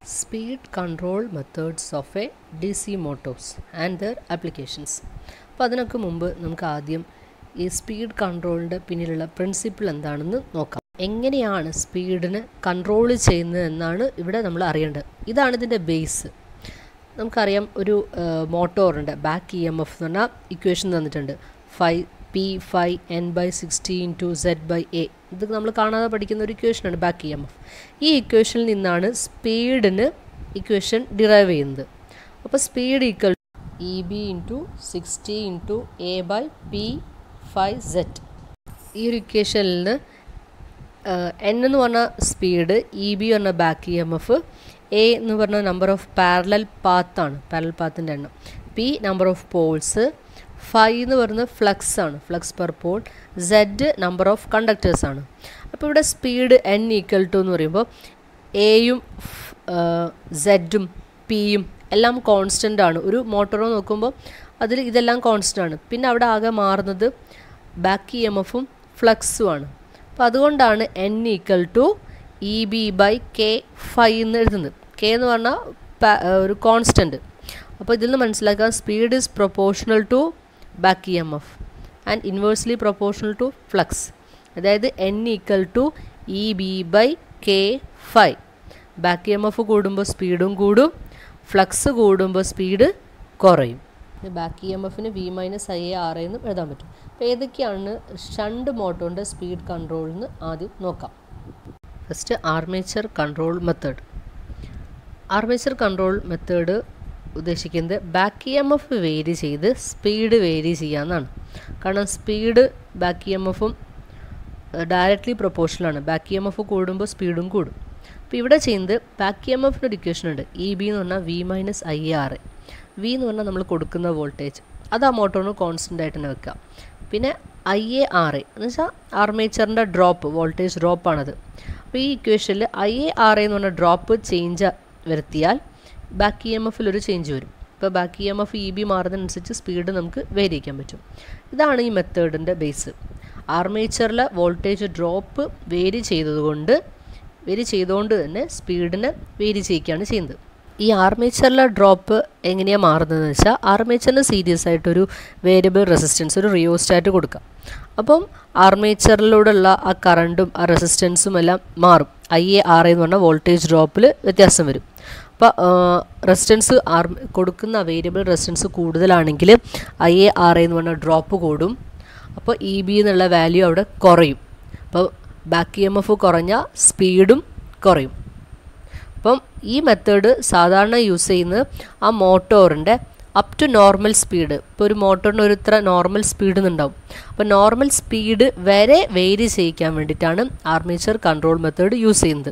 Speed control methods of a DC motors and their applications. അപ്പോൾ അതിനൊക്കെ മുമ്പ് നമുക്ക് ആദ്യം ഈ സ്പീഡ് കൺട്രോളിൻ്റെ പിന്നിലുള്ള പ്രിൻസിപ്പിൾ എന്താണെന്ന് നോക്കാം എങ്ങനെയാണ് സ്പീഡിന് കൺട്രോൾ ചെയ്യുന്നത് എന്നാണ് ഇവിടെ നമ്മൾ അറിയേണ്ടത് ഇതാണ് ഇതിൻ്റെ ബേസ് നമുക്കറിയാം ഒരു മോട്ടോറുണ്ട് ബാക്ക് ഇ എം എഫ് എന്ന് പറഞ്ഞാൽ ഇക്വേഷൻ തന്നിട്ടുണ്ട് five P five N by sixty into Z by A ഇത് നമ്മൾ കാണാതെ പഠിക്കുന്ന ഒരു ഇക്വേഷനാണ് ബാക്ക് ഇ എം എഫ് ഈ ഇക്വേഷനിൽ നിന്നാണ് സ്പീഡിന് ഇക്വേഷൻ ഡിറൈവ് ചെയ്യുന്നത് അപ്പോൾ speed equal E B into sixty into A by P five set ഈ ഒരു ഇക്വേഷനിൽ നിന്ന് എൻ എന്ന് പറഞ്ഞ സ്പീഡ് ഇ ബി പറഞ്ഞ back E M F A എന്ന് പറഞ്ഞ നമ്പർ ഓഫ് പാരലൽ പാത്താണ് പാരലൽ പാത്തിൻ്റെ എണ്ണം P number of poles five എന്ന് പറയുന്നത് ഫ്ലക്സ് ആണ് flux per pole Z number of conductors ആണ് അപ്പോൾ ഇവിടെ സ്പീഡ് എൻ ഈക്വൽ ടു എന്ന് പറയുമ്പോൾ എയും സെഡും പിയും എല്ലാം കോൺസ്റ്റൻ്റ് ആണ് ഒരു മോട്ടോറോ നോക്കുമ്പോൾ അതിൽ ഇതെല്ലാം കോൺസ്റ്റൻ്റ് ആണ് പിന്നെ അവിടെ ആകെ മാറുന്നത് ബാക്ക് ഇ എം എഫും ഫ്ലക്സും ആണ് അപ്പോൾ അതുകൊണ്ടാണ് N equal to E B by K five എന്ന് എഴുതുന്നത് കെ എന്ന് പറഞ്ഞാൽ ഒരു കോൺസ്റ്റൻറ്റ് അപ്പോൾ ഇതിൽ നിന്ന് മനസ്സിലാക്കാൻ speed is proportional to back E M F and inversely proportional to flux അതായത് N equal to E B by K five back E M F കൂടുമ്പോൾ സ്പീഡും കൂടും ഫ്ലക്സ് കൂടുമ്പോൾ സ്പീഡ് കുറയും ബാക്ക് ഇ എം എഫിന് V minus I A R എന്ന് എഴുതാൻ പറ്റും അപ്പോൾ ഏതൊക്കെയാണ് ഷണ്ട് മോട്ടോറിൻ്റെ സ്പീഡ് കൺട്രോളിന് ആദ്യം നോക്കാം first armature control method armature control method ഉദ്ദേശിക്കുന്നത് back E M F vary ചെയ്ത് സ്പീഡ് വേരി ചെയ്യാമെന്നാണ് കാരണം സ്പീഡ് ബാക്ക് ഇ എം എഫും ഡയറക്റ്റ്ലി പ്രൊപ്പോർഷനാണ് ബാക്ക് ഇ എം എഫ് കൂടുമ്പോൾ സ്പീഡും കൂടും അപ്പോൾ ഇവിടെ ചെയ്യുന്നത് ബാക്ക് ഇ എം എഫിൻ്റെ ഒരു ഇക്വേഷൻ ഉണ്ട് ഇ ബി എന്ന് പറഞ്ഞാൽ V minus I R V എന്ന് പറഞ്ഞാൽ നമ്മൾ കൊടുക്കുന്ന വോൾട്ടേജ് അത് ആ മോട്ടോറിന് കോൺസ്റ്റൻ്റ് ആയിട്ട് തന്നെ വെക്കുക പിന്നെ ഐ എ ആർ എ എന്ന് വെച്ചാൽ ആർമേച്ചറിൻ്റെ ഡ്രോപ്പ് വോൾട്ടേജ് ഡ്രോപ്പാണത് അപ്പോൾ ഈ ഇക്വേഷനിൽ ഐ എ ആർ എ എന്ന് പറഞ്ഞ ഡ്രോപ്പ് ചേഞ്ച് വരുത്തിയാൽ ബാക്ക് ഇ എം എഫിൽ ഒരു ചേഞ്ച് വരും ഇപ്പോൾ back E M F E B മാറുന്നതിനനുസരിച്ച് സ്പീഡ് നമുക്ക് വേരി ചെയ്യാൻ പറ്റും ഇതാണ് ഈ മെത്തേഡിൻ്റെ ബേസ് ആർമേച്ചറിലെ വോൾട്ടേജ് ഡ്രോപ്പ് വേരി ചെയ്തതുകൊണ്ട് വേരി ചെയ്തുകൊണ്ട് തന്നെ സ്പീഡിനെ വേരി ചെയ്യിക്കുകയാണ് ചെയ്യുന്നത് ഈ ആർമേച്ചറിലെ ഡ്രോപ്പ് എങ്ങനെയാണ് മാറുന്നതെന്ന് വെച്ചാൽ ആർമേച്ചറിന് സീരിയസ് ആയിട്ടൊരു വേരിയബിൾ റെസിസ്റ്റൻസ് ഒരു റിയോസ്റ്റാറ്റ് കൊടുക്കാം അപ്പം ആർമേച്ചറിലൂടെയുള്ള ആ കറണ്ടും ആ റെസിസ്റ്റൻസും എല്ലാം മാറും ഐ എ ആർ എന്ന് പറഞ്ഞാൽ വോൾട്ടേജ് ഡ്രോപ്പിൽ വ്യത്യാസം വരും അപ്പോൾ റെസിസ്റ്റൻസ് ആർ കൊടുക്കുന്ന വേരിയബിൾ റെസിസ്റ്റൻസ് കൂടുതലാണെങ്കിൽ ഐ എ ആർ എന്ന് പറഞ്ഞാൽ ഡ്രോപ്പ് കൂടും അപ്പോൾ ഇ ബി എന്നുള്ള വാല്യൂ അവിടെ കുറയും അപ്പോൾ ബാക്ക് ഇ എം എഫ് കുറഞ്ഞാൽ സ്പീഡും കുറയും അപ്പം ഈ മെത്തേഡ് സാധാരണ യൂസ് ചെയ്യുന്നത് ആ മോട്ടോറിൻ്റെ അപ് ടു നോർമൽ സ്പീഡ് ഇപ്പോൾ ഒരു മോട്ടോറിന് ഒരു ഇത്ര നോർമൽ സ്പീഡ് എന്നുണ്ടാവും അപ്പോൾ നോർമൽ സ്പീഡ് വരെ വേരി ചെയ്യിക്കാൻ വേണ്ടിയിട്ടാണ് ആർമേച്ചർ കൺട്രോൾ മെത്തേഡ് യൂസ് ചെയ്യുന്നത്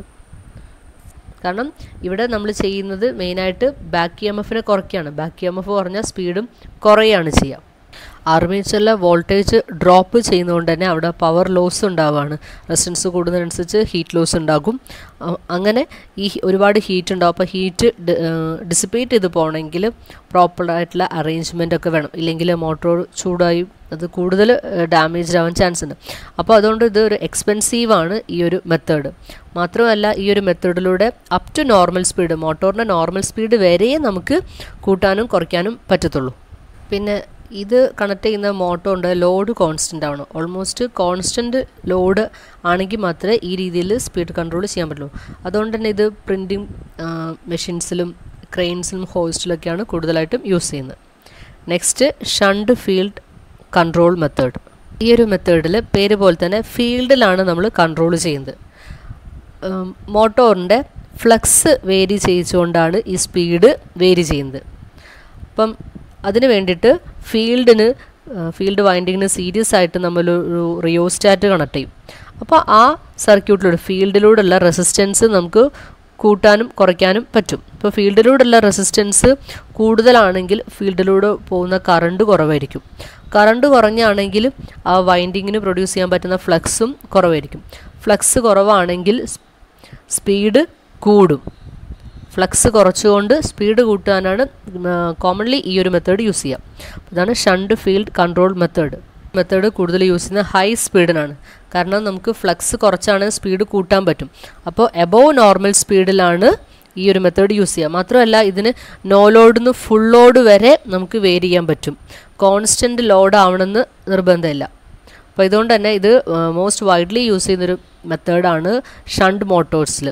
കാരണം ഇവിടെ നമ്മൾ ചെയ്യുന്നത് മെയിനായിട്ട് ബാക്ക് ഇ എം എഫിനെ കുറയ്ക്കുകയാണ് ബാക്ക് ഇ എം എഫ് കുറഞ്ഞാൽ സ്പീഡും കുറയുകയാണ് ചെയ്യുക ആർമേച്ചറിലെ വോൾട്ടേജ് ഡ്രോപ്പ് ചെയ്യുന്നതുകൊണ്ട് തന്നെ അവിടെ പവർ ലോസ് ഉണ്ടാവുകയാണ് റെസിസ്റ്റൻസ് കൂടുന്നതിനനുസരിച്ച് ഹീറ്റ് ലോസ് ഉണ്ടാകും അങ്ങനെ ഈ ഒരുപാട് ഹീറ്റ് ഉണ്ടാവും അപ്പോൾ ഹീറ്റ് ഡിസിപ്പേറ്റ് ചെയ്ത് പോകണമെങ്കിൽ പ്രോപ്പറായിട്ടുള്ള അറേഞ്ച്മെൻ്റ് ഒക്കെ വേണം ഇല്ലെങ്കിൽ മോട്ടോർ ചൂടായി അത് കൂടുതൽ ഡാമേജ് ആവാൻ ചാൻസ് ഉണ്ട് അപ്പോൾ അതുകൊണ്ട് ഇത് ഒരു എക്സ്പെൻസീവാണ് ഈ ഒരു മെത്തേഡ് മാത്രമല്ല ഈ ഒരു മെത്തേഡിലൂടെ അപ് ടു നോർമൽ സ്പീഡ് മോട്ടോറിൻ്റെ നോർമൽ സ്പീഡ് വരെ നമുക്ക് കൂട്ടാനും കുറയ്ക്കാനും പറ്റത്തുള്ളൂ പിന്നെ ഇത് കണക്ട് ചെയ്യുന്ന മോട്ടോറിൻ്റെ ലോഡ് കോൺസ്റ്റൻ്റ് ആണ് ഓൾമോസ്റ്റ് കോൺസ്റ്റൻറ്റ് ലോഡ് ആണെങ്കിൽ മാത്രമേ ഈ രീതിയിൽ സ്പീഡ് കൺട്രോൾ ചെയ്യാൻ പറ്റുള്ളൂ അതുകൊണ്ട് തന്നെ ഇത് പ്രിൻറ്റിങ് മെഷീൻസിലും ക്രെയിൻസിലും ഹോസ്റ്റിലൊക്കെയാണ് കൂടുതലായിട്ടും യൂസ് ചെയ്യുന്നത് next shunt field control method ഈ ഒരു മെത്തേഡിൽ പേര് പോലെ തന്നെ ഫീൽഡിലാണ് നമ്മൾ കൺട്രോൾ ചെയ്യുന്നത് മോട്ടോറിൻ്റെ ഫ്ലക്സ് വേരി ചെയ്യിച്ചുകൊണ്ടാണ് ഈ സ്പീഡ് വേരി ചെയ്യുന്നത് അപ്പം അതിന് വേണ്ടിയിട്ട് ഫീൽഡിന് ഫീൽഡ് വൈൻഡിങ്ങിന് സീരിയസ് ആയിട്ട് നമ്മൾ ഒരു റിയോസ്റ്റാറ്റ് കണക്ട് ചെയ്യും അപ്പോൾ ആ സർക്യൂട്ടിലൂടെ ഫീൽഡിലൂടെയുള്ള റെസിസ്റ്റൻസ് നമുക്ക് കൂട്ടാനും കുറയ്ക്കാനും പറ്റും ഇപ്പോൾ ഫീൽഡിലൂടെയുള്ള റെസിസ്റ്റൻസ് കൂടുതലാണെങ്കിൽ ഫീൽഡിലൂടെ പോകുന്ന കറണ്ട് കുറവായിരിക്കും കറണ്ട് കുറഞ്ഞാണെങ്കിൽ ആ വൈൻഡിങ്ങിന് പ്രൊഡ്യൂസ് ചെയ്യാൻ പറ്റുന്ന ഫ്ലക്സും കുറവായിരിക്കും ഫ്ലക്സ് കുറവാണെങ്കിൽ സ്പീഡ് കൂടും ഫ്ലക്സ് കുറച്ചുകൊണ്ട് സ്പീഡ് കൂട്ടാനാണ് കോമൺലി ഈ ഒരു മെത്തേഡ് യൂസ് ചെയ്യുക ഇതാണ് shunt field control method method കൂടുതൽ യൂസ് ചെയ്യുന്നത് ഹൈ സ്പീഡിനാണ് കാരണം നമുക്ക് ഫ്ലക്സ് കുറച്ചാണ് സ്പീഡ് കൂട്ടാൻ പറ്റും അപ്പോൾ എബോവ് നോർമൽ സ്പീഡിലാണ് ഈ ഒരു മെത്തേഡ് യൂസ് ചെയ്യാം മാത്രമല്ല ഇതിന് നോ ലോഡ് നിന്ന് ഫുൾ ലോഡ് വരെ നമുക്ക് വേരി ചെയ്യാൻ പറ്റും കോൺസ്റ്റൻറ്റ് ലോഡ് ആവണമെന്ന് നിർബന്ധമില്ല അപ്പോൾ ഇതുകൊണ്ട് തന്നെ ഇത് മോസ്റ്റ് വൈഡ്ലി യൂസ് ചെയ്യുന്നൊരു മെത്തേഡാണ് ഷണ്ട് മോട്ടോഴ്സിൽ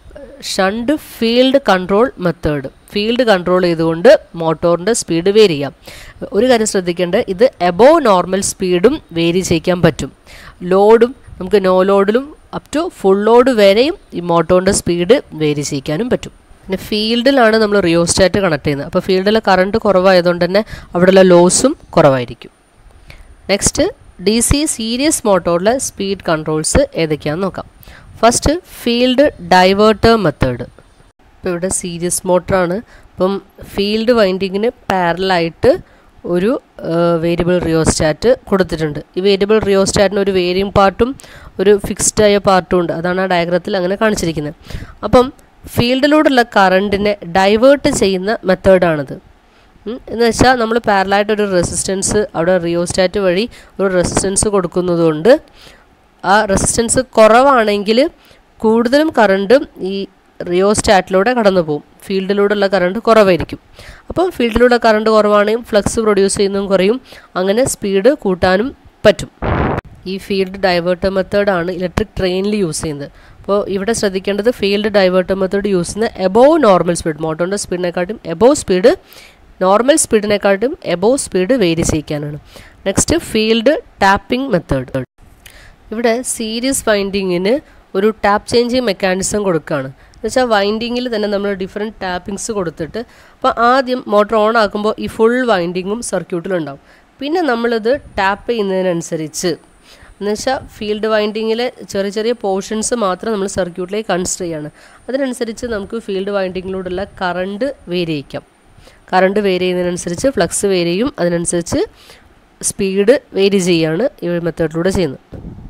shunt field control method field control ചെയ്തുകൊണ്ട് മോട്ടോറിൻ്റെ സ്പീഡ് വേരി ചെയ്യാം ഒരു കാര്യം ശ്രദ്ധിക്കേണ്ടത് ഇത് എബോവ് നോർമൽ സ്പീഡും വേരി ചെയ്യിക്കാൻ പറ്റും ലോഡും നമുക്ക് നോ ലോഡിലും അപ് ടു ഫുൾ ലോഡ് വരെയും ഈ മോട്ടോറിൻ്റെ സ്പീഡ് വേരി ചെയ്യിക്കാനും പറ്റും പിന്നെ ഫീൽഡിലാണ് നമ്മൾ റിയോസ്റ്റാറ്റ് കണക്ട് ചെയ്യുന്നത് അപ്പോൾ ഫീൽഡിലെ കറണ്ട് കുറവായതുകൊണ്ട് തന്നെ അവിടെയുള്ള ലോസും കുറവായിരിക്കും നെക്സ്റ്റ് ഡി സി സീരീസ് മോട്ടോറിലെ സ്പീഡ് കൺട്രോൾസ് ഏതൊക്കെയാണെന്ന് നോക്കാം ഫസ്റ്റ് ഫീൽഡ് ഡൈവേർട്ടർ മെത്തേഡ് ഇപ്പോൾ ഇവിടെ സീരീസ് മോട്ടറാണ് അപ്പം ഫീൽഡ് വൈൻഡിങ്ങിന് പാരലായിട്ട് ഒരു വേരിയബിൾ റിയോസ്റ്റാറ്റ് കൊടുത്തിട്ടുണ്ട് ഈ വേരിയബിൾ റിയോസ്റ്റാറ്റിന് ഒരു വേരിയും പാർട്ടും ഒരു ഫിക്സ്ഡ് ആയ പാർട്ടും ഉണ്ട് അതാണ് ആ ഡയഗ്രത്തിൽ അങ്ങനെ കാണിച്ചിരിക്കുന്നത് അപ്പം ഫീൽഡിലൂടെയുള്ള കറണ്ടിനെ ഡൈവേർട്ട് ചെയ്യുന്ന മെത്തേഡാണിത് എന്ന് വെച്ചാൽ നമ്മൾ പാരലായിട്ട് ഒരു റെസിസ്റ്റൻസ് അവിടെ റിയോസ്റ്റാറ്റ് വഴി ഒരു റെസിസ്റ്റൻസ് കൊടുക്കുന്നതുകൊണ്ട് ആ റെസിസ്റ്റൻസ് കുറവാണെങ്കിൽ കൂടുതലും കറണ്ട് ഈ റിയോസ്റ്റാറ്റിലൂടെ കടന്നു പോകും ഫീൽഡിലൂടെയുള്ള കറണ്ട് കുറവായിരിക്കും അപ്പം ഫീൽഡിലൂടെ കറണ്ട് കുറവാണെങ്കിൽ ഫ്ലക്സ് പ്രൊഡ്യൂസ് ചെയ്യുന്നതും കുറയും അങ്ങനെ സ്പീഡ് കൂട്ടാനും പറ്റും ഈ ഫീൽഡ് ഡൈവേർട്ടർ മെത്തേഡാണ് ഇലക്ട്രിക് ട്രെയിനിൽ യൂസ് ചെയ്യുന്നത് അപ്പോൾ ഇവിടെ ശ്രദ്ധിക്കേണ്ടത് ഫീൽഡ് ഡൈവേർട്ടർ മെത്തേഡ് യൂസ് ചെയ്യുന്ന എബോവ് നോർമൽ സ്പീഡ് മോട്ടോറിൻ്റെ സ്പീഡിനെക്കാട്ടും എബോവ് സ്പീഡ് നോർമൽ സ്പീഡിനെക്കാട്ടും എബോവ് സ്പീഡ് വേരി ചെയ്യിക്കാനാണ് നെക്സ്റ്റ് ഫീൽഡ് ടാപ്പിംഗ് മെത്തേഡ് ഇവിടെ സീരീസ് വൈൻഡിങ്ങിന് ഒരു ടാപ്പ് ചേഞ്ചിങ് മെക്കാനിസം കൊടുക്കുകയാണ് എന്നുവെച്ചാൽ വൈൻഡിങ്ങിൽ തന്നെ നമ്മൾ ഡിഫറെൻറ്റ് ടാപ്പിങ്സ് കൊടുത്തിട്ട് അപ്പോൾ ആദ്യം മോട്ടർ ഓൺ ആക്കുമ്പോൾ ഈ ഫുൾ വൈൻഡിങ്ങും സർക്യൂട്ടിലുണ്ടാവും പിന്നെ നമ്മളിത് ടാപ്പ് ചെയ്യുന്നതിനനുസരിച്ച് എന്നുവെച്ചാൽ ഫീൽഡ് വൈൻഡിങ്ങിലെ ചെറിയ ചെറിയ പോർഷൻസ് മാത്രം നമ്മൾ സർക്യൂട്ടിലേക്ക് കൺസിഡർ ചെയ്യാണ് അതിനനുസരിച്ച് നമുക്ക് ഫീൽഡ് വൈൻഡിങ്ങിലൂടെയുള്ള കറണ്ട് വേരി ചെയ്യിക്കാം കറണ്ട് വേരി ചെയ്യുന്നതിനനുസരിച്ച് ഫ്ലക്സ് വേരി ചെയ്യും അതിനനുസരിച്ച് സ്പീഡ് വേരി ചെയ്യാണ് ഈ മെത്തേഡിലൂടെ ചെയ്യുന്നത്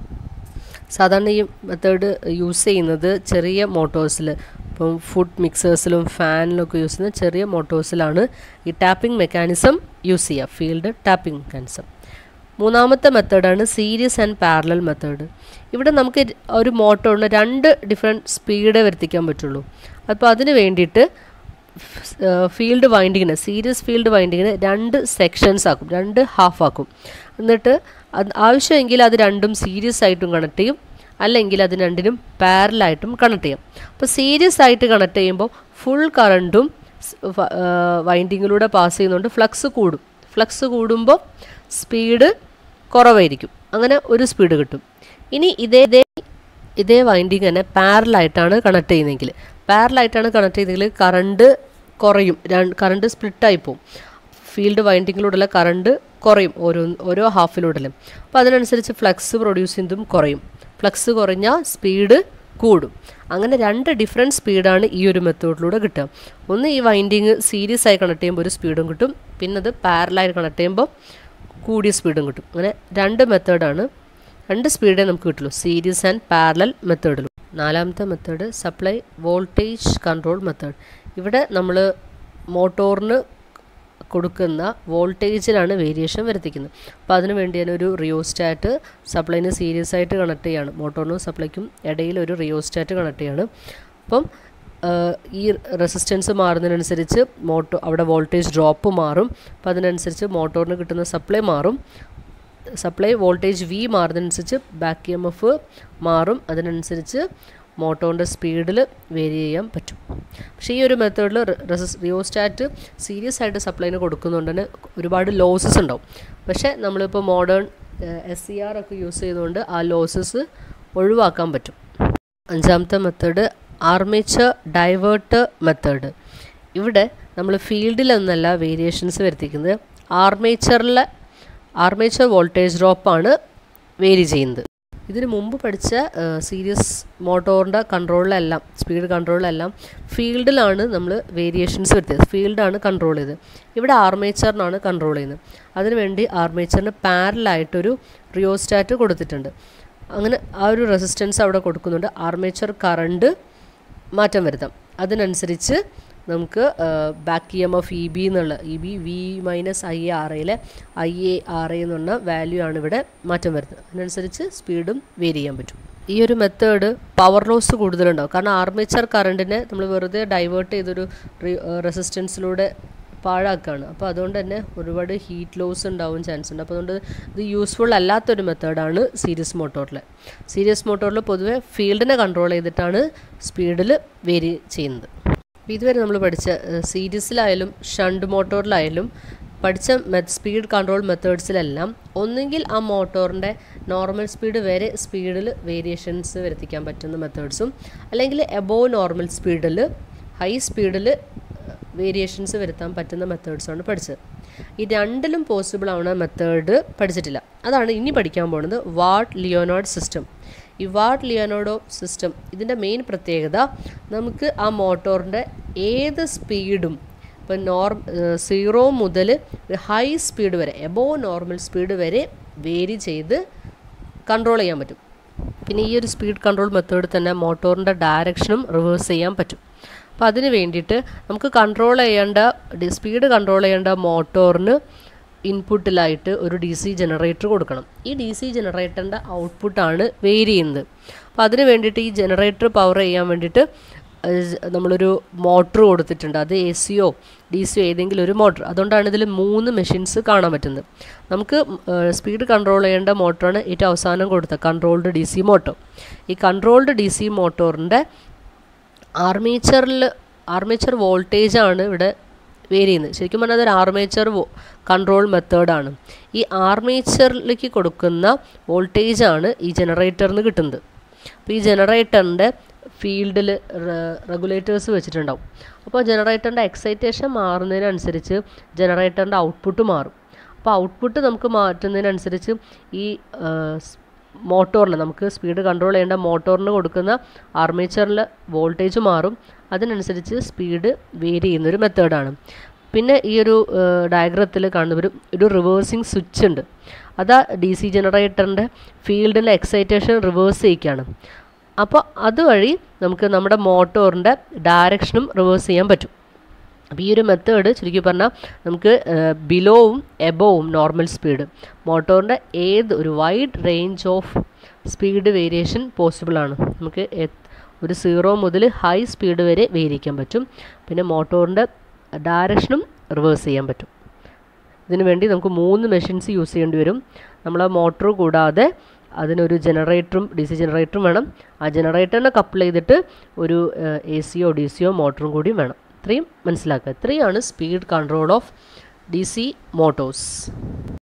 സാധാരണ ഈ മെത്തേഡ് യൂസ് ചെയ്യുന്നത് ചെറിയ മോട്ടോഴ്സിൽ ഇപ്പം ഫുഡ് മിക്സേഴ്സിലും ഫാനിലൊക്കെ യൂസ് ചെയ്യുന്ന ചെറിയ മോട്ടോഴ്സിലാണ് ഈ ടാപ്പിംഗ് മെക്കാനിസം യൂസ് ചെയ്യുക ഫീൽഡ് ടാപ്പിംഗ് മെക്കാനിസം മൂന്നാമത്തെ മെത്തേഡാണ് സീരീസ് ആൻഡ് പാരലൽ മെത്തേഡ് ഇവിടെ നമുക്ക് ഒരു മോട്ടോറിന് രണ്ട് ഡിഫറെൻറ്റ് സ്പീഡ് വരുത്തിക്കാൻ പറ്റുള്ളൂ അപ്പോൾ അതിന് വേണ്ടിയിട്ട് ഫീൽഡ് വൈൻഡിങ്ങിന് സീരീസ് ഫീൽഡ് വൈൻഡിങ്ങിന് രണ്ട് സെക്ഷൻസ് ആക്കും രണ്ട് ഹാഫ് ആക്കും എന്നിട്ട് അത് ആവശ്യമെങ്കിൽ അത് രണ്ടും സീരീസ് ആയിട്ടും കണക്ട് ചെയ്യും അല്ലെങ്കിൽ അത് രണ്ടിനും പാരലായിട്ടും കണക്ട് ചെയ്യാം അപ്പോൾ സീരീസ് ആയിട്ട് കണക്ട് ചെയ്യുമ്പോൾ ഫുൾ കറണ്ടും വൈൻഡിങ്ങിലൂടെ പാസ് ചെയ്യുന്നതുകൊണ്ട് ഫ്ലക്സ് കൂടും ഫ്ലക്സ് കൂടുമ്പോൾ സ്പീഡ് കുറവായിരിക്കും അങ്ങനെ ഒരു സ്പീഡ് കിട്ടും ഇനി ഇതേ ഇതേ ഇതേ വൈൻഡിങ് തന്നെ പാരലായിട്ടാണ് കണക്ട് ചെയ്യുന്നതെങ്കിൽ പാരലായിട്ടാണ് കണക്ട് ചെയ്തെങ്കിൽ കറണ്ട് കുറയും കറണ്ട് സ്പ്ലിറ്റായി പോകും ഫീൽഡ് വൈൻഡിങ്ങിലൂടെയുള്ള കറണ്ട് കുറയും ഓരോ ഓരോ ഹാഫിലൂടെയും അപ്പോൾ അതിനനുസരിച്ച് ഫ്ലക്സ് പ്രൊഡ്യൂസ് ചെയ്യുന്നതും കുറയും ഫ്ലക്സ് കുറഞ്ഞാൽ സ്പീഡ് കൂടും അങ്ങനെ രണ്ട് ഡിഫറെൻറ്റ് സ്പീഡാണ് ഈ ഒരു മെത്തേഡിലൂടെ കിട്ടുക ഒന്ന് ഈ വൈൻഡിങ് സീരീസ് ആയി കണക്ട് ചെയ്യുമ്പോൾ ഒരു സ്പീഡും കിട്ടും പിന്നെ അത് പാരലായി കണക്ട് ചെയ്യുമ്പോൾ കൂടിയ സ്പീഡും കിട്ടും അങ്ങനെ രണ്ട് മെത്തേഡാണ് രണ്ട് സ്പീഡേ നമുക്ക് കിട്ടുള്ളൂ സീരീസ് ആൻഡ് പാരലൽ മെത്തേഡിലും നാലാമത്തെ method supply voltage control method ഇവിടെ നമ്മൾ മോട്ടോറിന് കൊടുക്കുന്ന വോൾട്ടേജിലാണ് വേരിയേഷൻ വരുത്തിക്കുന്നത് അപ്പോൾ അതിന് വേണ്ടി തന്നെ ഒരു റിയോസ്റ്റാറ്റ് സപ്ലൈന് സീരിയസ് ആയിട്ട് കണക്ട് ചെയ്യാണ് മോട്ടോറിനും സപ്ലൈക്കും ഇടയിൽ ഒരു റിയോസ്റ്റാറ്റ് കണക്ട് ചെയ്യാണ് അപ്പം ഈ റെസിസ്റ്റൻസ് മാറുന്നതിനനുസരിച്ച് മോട്ടോ അവിടെ വോൾട്ടേജ് ഡ്രോപ്പ് മാറും അപ്പോൾ അതിനനുസരിച്ച് മോട്ടോറിന് കിട്ടുന്ന സപ്ലൈ മാറും സപ്ലൈ വോൾട്ടേജ് വി മാറുന്നതനുസരിച്ച് ബാക്ക് എം എഫ് മാറും അതിനനുസരിച്ച് മോട്ടോറിൻ്റെ സ്പീഡിൽ വേരി ചെയ്യാൻ പറ്റും പക്ഷേ ഈ ഒരു മെത്തേഡിൽ റെസിസ് റിയോസ്റ്റാറ്റ് സീരിയസ് ആയിട്ട് സപ്ലൈന് കൊടുക്കുന്നതുകൊണ്ട് തന്നെ ഒരുപാട് ലോസസ് ഉണ്ടാവും പക്ഷേ നമ്മളിപ്പോൾ മോഡേൺ എസ് സി ആർ ഒക്കെ യൂസ് ചെയ്തുകൊണ്ട് ആ ലോസസ് ഒഴിവാക്കാൻ പറ്റും അഞ്ചാമത്തെ മെത്തേഡ് ആർമേച്ചർ ഡൈവേർട്ടർ മെത്തേഡ് ഇവിടെ നമ്മൾ ഫീൽഡിലൊന്നല്ല വേരിയേഷൻസ് വരുത്തിക്കുന്നത് ആർമേച്ചറിലെ ആർമേച്ചർ വോൾട്ടേജ് ഡ്രോപ്പാണ് വേരി ചെയ്യുന്നത് ഇതിന് മുമ്പ് പഠിച്ച സീരിയസ് മോട്ടോറിൻ്റെ കൺട്രോളിലെല്ലാം സ്പീഡ് കൺട്രോളിലെല്ലാം ഫീൽഡിലാണ് നമ്മൾ വേരിയേഷൻസ് വരുത്തിയത് ഫീൽഡാണ് കൺട്രോൾ ചെയ്തത് ഇവിടെ ആർമേച്ചറിനാണ് കൺട്രോൾ ചെയ്യുന്നത് അതിനുവേണ്ടി ആർമേച്ചറിന് പാരലായിട്ടൊരു റിയോസ്റ്റാറ്റ് കൊടുത്തിട്ടുണ്ട് അങ്ങനെ ആ ഒരു റെസിസ്റ്റൻസ് അവിടെ കൊടുക്കുന്നുണ്ട് ആർമേച്ചർ കറണ്ട് മാറ്റം വരുത്താം അതിനനുസരിച്ച് നമുക്ക് back E M F E B എന്നുള്ള E B V minus I A R എയിലെ ഐ എ ആർ എ എന്ന് പറഞ്ഞ വാല്യൂ ആണ് ഇവിടെ മാറ്റം വരുന്നത് അതിനനുസരിച്ച് സ്പീഡും വേരി ചെയ്യാൻ പറ്റും ഈ ഒരു മെത്തേഡ് പവർ ലോസ് കൂടുതലുണ്ടാവും കാരണം ആർമേച്ചർ കറണ്ടിനെ നമ്മൾ വെറുതെ ഡൈവേർട്ട് ചെയ്തൊരു റെസിസ്റ്റൻസിലൂടെ പാഴാക്കുകയാണ് അപ്പോൾ അതുകൊണ്ട് തന്നെ ഒരുപാട് ഹീറ്റ് ലോസ് ഉണ്ടാവും ചാൻസ് ഉണ്ട് അപ്പോൾ അതുകൊണ്ട് ഇത് യൂസ്ഫുൾ അല്ലാത്തൊരു മെത്തേഡാണ് സീരീസ് മോട്ടോറിൽ സീരീസ് മോട്ടോറിൽ പൊതുവെ ഫീൽഡിനെ കൺട്രോൾ ചെയ്തിട്ടാണ് സ്പീഡിൽ വേരി ചെയ്യുന്നത് അപ്പോൾ ഇതുവരെ നമ്മൾ പഠിച്ച സീരീസിലായാലും ഷണ്ട് മോട്ടോറിലായാലും പഠിച്ച മെത്ത് സ്പീഡ് കൺട്രോൾ മെത്തേഡ്സിലെല്ലാം ഒന്നുകിൽ ആ മോട്ടോറിൻ്റെ നോർമൽ സ്പീഡ് വരെ സ്പീഡിൽ വേരിയേഷൻസ് വരുത്തിക്കാൻ പറ്റുന്ന മെത്തേഡ്സും അല്ലെങ്കിൽ എബോവ് നോർമൽ സ്പീഡിൽ ഹൈ സ്പീഡിൽ വേരിയേഷൻസ് വരുത്താൻ പറ്റുന്ന മെത്തേഡ്സാണ് പഠിച്ചത് ഈ രണ്ടിലും പോസിബിൾ ആവുന്ന മെത്തേഡ് പഠിച്ചിട്ടില്ല അതാണ് ഇനി പഠിക്കാൻ പോകുന്നത് വാട്ട് ലിയോനോഡ് സിസ്റ്റം ഈ വാട്ട് ലിയോനോഡോ സിസ്റ്റം ഇതിൻ്റെ മെയിൻ പ്രത്യേകത നമുക്ക് ആ മോട്ടോറിൻ്റെ ഏത് സ്പീഡും ഇപ്പം നോർ സീറോ മുതൽ ഹൈ സ്പീഡ് വരെ എബോവ് നോർമൽ സ്പീഡ് വരെ വേരി ചെയ്ത് കൺട്രോൾ ചെയ്യാൻ പറ്റും പിന്നെ ഈ ഒരു സ്പീഡ് കൺട്രോൾ മെത്തേഡ് തന്നെ മോട്ടോറിൻ്റെ ഡയറക്ഷനും റിവേഴ്സ് ചെയ്യാൻ പറ്റും അപ്പോൾ അതിന് വേണ്ടിയിട്ട് നമുക്ക് കൺട്രോൾ ചെയ്യേണ്ട സ്പീഡ് കൺട്രോൾ ചെയ്യേണ്ട മോട്ടോറിന് ഇൻപുട്ടിലായിട്ട് ഒരു ഡി സി ജനറേറ്റർ കൊടുക്കണം ഈ ഡി സി ജനറേറ്ററിൻ്റെ ഔട്ട്പുട്ടാണ് വേരി ചെയ്യുന്നത് അപ്പോൾ അതിന് വേണ്ടിയിട്ട് ഈ ജനറേറ്റർ പവർ ചെയ്യാൻ വേണ്ടിയിട്ട് നമ്മളൊരു മോട്ടർ കൊടുത്തിട്ടുണ്ട് അത് എ സിയോ ഡി സിയോ ഏതെങ്കിലും ഒരു മോട്ടർ അതുകൊണ്ടാണ് ഇതിൽ മൂന്ന് മെഷീൻസ് കാണാൻ പറ്റുന്നത് നമുക്ക് സ്പീഡ് കൺട്രോൾ ചെയ്യേണ്ട മോട്ടറാണ് ഏറ്റവും അവസാനം കൊടുത്ത കൺട്രോൾഡ് ഡി സി മോട്ടോർ ഈ കൺട്രോൾഡ് ഡി സി മോട്ടോറിൻ്റെ ആർമേച്ചറിൽ ആർമേച്ചർ വോൾട്ടേജ് ആണ് ഇവിടെ വേരി ചെയ്യുന്നത് ശരിക്കും പറഞ്ഞാൽ അതൊരു ആർമേച്ചർ കൺട്രോൾ മെത്തേഡാണ് ഈ ആർമേച്ചറിലേക്ക് കൊടുക്കുന്ന വോൾട്ടേജ് ആണ് ഈ ജനറേറ്ററിന് കിട്ടുന്നത് അപ്പോൾ ഈ ജനറേറ്ററിൻ്റെ ഫീൽഡിൽ റെഗുലേറ്റേഴ്സ് വെച്ചിട്ടുണ്ടാവും അപ്പോൾ ജനറേറ്ററിൻ്റെ എക്സൈറ്റേഷൻ മാറുന്നതിനനുസരിച്ച് ജനറേറ്ററിൻ്റെ ഔട്ട്പുട്ട് മാറും അപ്പോൾ ഔട്ട്പുട്ട് നമുക്ക് മാറ്റുന്നതിനനുസരിച്ച് ഈ മോട്ടോറിന് നമുക്ക് സ്പീഡ് കൺട്രോൾ ചെയ്യേണ്ട മോട്ടോറിന് കൊടുക്കുന്ന ആർമേച്ചറിൽ വോൾട്ടേജ് മാറും അതിനനുസരിച്ച് സ്പീഡ് വേരി ചെയ്യുന്നൊരു മെത്തേഡാണ് പിന്നെ ഈ ഒരു ഡയഗ്രത്തിൽ കാണുന്ന ഒരു ഒരു റിവേഴ്സിങ് സ്വിച്ച് ഉണ്ട് അതാ ഡി സി ജനറേറ്ററിൻ്റെ ഫീൽഡിൻ്റെ എക്സൈറ്റേഷൻ റിവേഴ്സ് ചെയ്യിക്കുകയാണ് അപ്പോൾ അതുവഴി നമുക്ക് നമ്മുടെ മോട്ടോറിൻ്റെ ഡയറക്ഷനും റിവേഴ്സ് ചെയ്യാൻ പറ്റും അപ്പോൾ ഈ ഒരു മെത്തേഡ് ചുരുക്കി പറഞ്ഞാൽ നമുക്ക് ബിലോവും എബോവും നോർമൽ സ്പീഡ് മോട്ടോറിൻ്റെ ഏത് ഒരു wide range of speed variation പോസിബിളാണ് നമുക്ക് ഒരു സീറോ മുതൽ ഹൈ സ്പീഡ് വരെ വേരിയിക്കാൻ പറ്റും പിന്നെ മോട്ടോറിൻ്റെ ഡയറക്ഷനും റിവേഴ്സ് ചെയ്യാൻ പറ്റും ഇതിനു വേണ്ടി നമുക്ക് മൂന്ന് മെഷീൻസ് യൂസ് ചെയ്യേണ്ടി വരും നമ്മൾ മോട്ടോർ കൂടാതെ അതിനൊരു ജനറേറ്ററും ഡി സി ജനറേറ്ററും വേണം ആ ജനറേറ്ററിനെ കപ്പിൾ ചെയ്തിട്ട് ഒരു എ സിയോ ഡി സിയോ മോട്ടറും കൂടിയും വേണം ഇത്രയും മനസ്സിലാക്കുക ഇത്രയാണ് speed control of D C Motors